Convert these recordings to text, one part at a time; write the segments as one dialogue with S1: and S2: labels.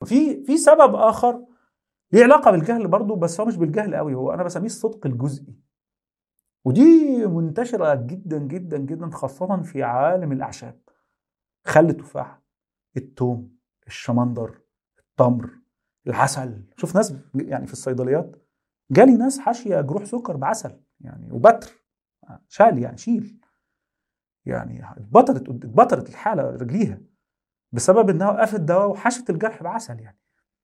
S1: في في سبب اخر ليه علاقه بالجهل برضه بس هو مش بالجهل قوي هو انا بسميه الصدق الجزئي ودي منتشره جدا جدا جدا خاصه في عالم الاعشاب خل التفاح التوم الشمندر التمر العسل شوف ناس يعني في الصيدليات جالي ناس حاشيه جروح سكر بعسل يعني وبتر شال يعني شيل يعني اتبطرت اتبطرت الحاله رجليها بسبب انها وقفت دواء وحشت الجرح بعسل يعني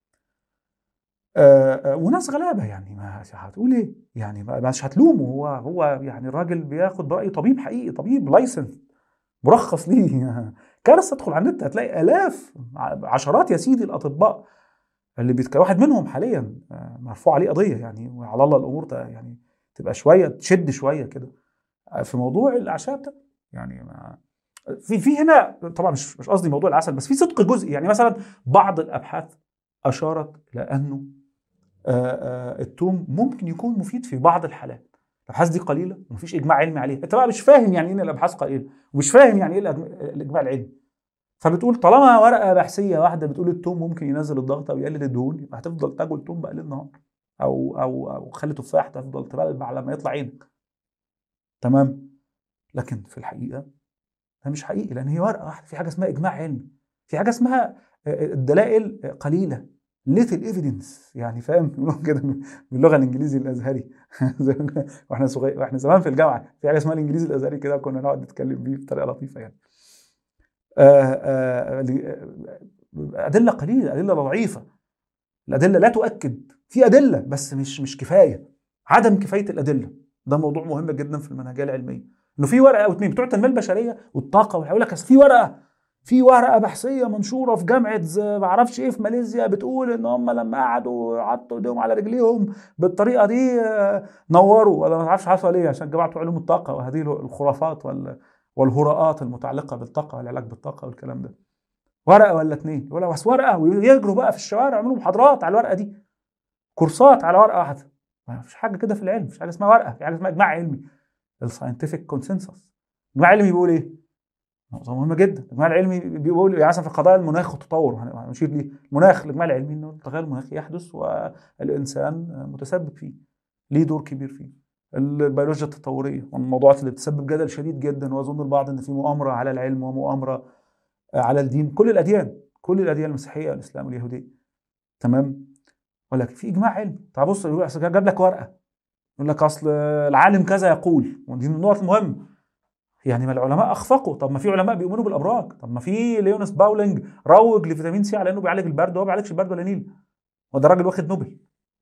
S1: آه، آه، وناس غلابه يعني ما هتقول ايه؟ يعني مش هتلومه هو هو يعني الراجل بياخد براي طبيب حقيقي طبيب لايسنس مرخص ليه كارثه تدخل على النت هتلاقي الاف عشرات يا سيدي الاطباء اللي بيتك... واحد منهم حاليا آه، مرفوع عليه قضيه يعني وعلى الله الامور يعني تبقى شويه تشد شويه كده في موضوع الاعشاب ده يعني ما في في هنا طبعا مش مش قصدي موضوع العسل بس في صدق جزئي يعني مثلا بعض الابحاث اشارت الى انه التوم ممكن يكون مفيد في بعض الحالات الابحاث دي قليله ومفيش اجماع علمي عليها انت بقى مش فاهم يعني ايه الابحاث قليله ومش فاهم يعني ايه الاجماع العلمي فبتقول طالما ورقه بحثيه واحده بتقول التوم ممكن ينزل الضغط او يقلل الدهون يبقى هتفضل تاكل توم بقى ليل نهار او او او خلي تفاح تفضل تبلبع لما يطلع عينك تمام لكن في الحقيقه ده مش حقيقي لان هي ورقه واحده في حاجه اسمها اجماع علمي في حاجه اسمها الدلائل قليله ليتل ايفيدنس يعني فاهم بيقولوا كده باللغه الانجليزي الازهري واحنا صغير واحنا زمان في الجامعه في حاجه اسمها الانجليزي الازهري كده كنا نقعد نتكلم بيه بطريقه لطيفه يعني آآ آآ ادله قليله ادله ضعيفه الادله لا تؤكد في ادله بس مش مش كفايه عدم كفايه الادله ده موضوع مهم جدا في المنهجيه العلميه انه في ورقه او اتنين بتوع التنميه البشريه والطاقه ويقول لك في ورقه في ورقه بحثيه منشوره في جامعه ما اعرفش ايه في ماليزيا بتقول ان هم لما قعدوا حطوا ايديهم على رجليهم بالطريقه دي نوروا ولا ما اعرفش حصل ايه عشان جماعه علوم الطاقه وهذه الخرافات والهراءات المتعلقه بالطاقه والعلاج بالطاقه والكلام ده ورقه ولا اتنين ولا بس ورقه ويجروا بقى في الشوارع يعملوا محاضرات على الورقه دي كورسات على ورقه واحده ما فيش حاجه كده في العلم مفيش حاجه اسمها ورقه في حاجه اسمها اجماع علمي الساينتفك كونسنسس اجماع علمي بيقول ايه؟ نقطة مهمة جدا، الإجماع العلمي بيقول يعني مثلا في قضايا المناخ والتطور هنشير ليه؟ المناخ الإجماع العلمي إنه التغير المناخي يحدث والإنسان متسبب فيه. ليه دور كبير فيه. البيولوجيا التطورية والموضوعات اللي بتسبب جدل شديد جدا وأظن البعض إن في مؤامرة على العلم ومؤامرة على الدين، كل الأديان، كل الأديان المسيحية والإسلام واليهودية. تمام؟ ولكن في إجماع علمي، تعال بص جاب لك ورقة يقول لك أصل العالم كذا يقول، ودي من النقط المهمة. يعني ما العلماء اخفقوا طب ما في علماء بيؤمنوا بالابراج طب ما في ليونس باولينج روج لفيتامين سي على انه بيعالج البرد وهو ما بيعالجش البرد ولا نيل وده راجل واخد نوبل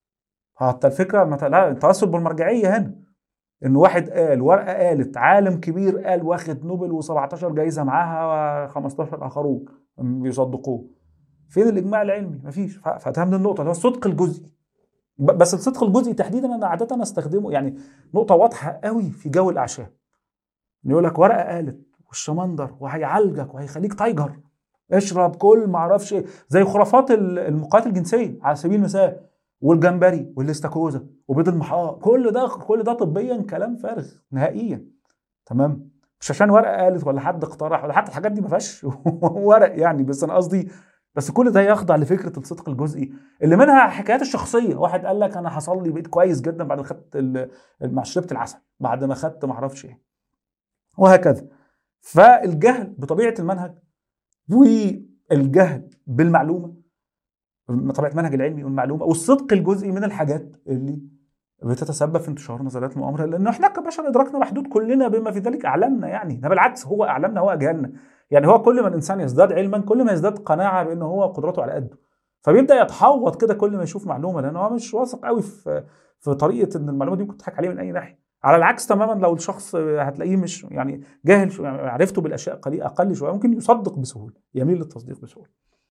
S1: حتى الفكره مت... لا التوسل بالمرجعيه هنا انه واحد قال ورقه قالت عالم كبير قال واخد نوبل و17 جايزه معاها و15 اخرون بيصدقوه فين الاجماع العلمي مفيش فده من النقطه اللي هو الصدق الجزئي بس الصدق الجزئي تحديدا انا عاده استخدمه يعني نقطه واضحه قوي في جو الاعشاب يقول لك ورقه قالت والشمندر وهيعالجك وهيخليك تايجر اشرب كل ما اعرفش ايه زي خرافات المقايات الجنسيه على سبيل المثال والجمبري والاستاكوزا وبيض المحار كل ده كل ده طبيا كلام فارغ نهائيا تمام مش عشان ورقه قالت ولا حد اقترح ولا حتى الحاجات دي ما فيهاش ورق يعني بس انا قصدي بس كل ده يخضع لفكره الصدق الجزئي اللي منها حكايات الشخصيه واحد قال لك انا حصل لي بقيت كويس جدا بعد ما خدت مع شربت العسل بعد ما خدت ما اعرفش ايه وهكذا فالجهل بطبيعه المنهج والجهل بالمعلومه طبيعه المنهج العلمي والمعلومه والصدق الجزئي من الحاجات اللي بتتسبب في انتشار نظريات المؤامره لانه احنا كبشر ادراكنا محدود كلنا بما في ذلك اعلامنا يعني ده بالعكس هو اعلامنا هو اجهلنا يعني هو كل ما الانسان يزداد علما كل ما يزداد قناعه بان هو قدراته على قده فبيبدا يتحوط كده كل ما يشوف معلومه لان هو مش واثق قوي في في طريقه ان المعلومه دي ممكن تضحك عليه من اي ناحيه على العكس تماما لو الشخص هتلاقيه مش يعني جاهل يعني عرفته بالاشياء قليل اقل شويه ممكن يصدق بسهوله يميل للتصديق بسهوله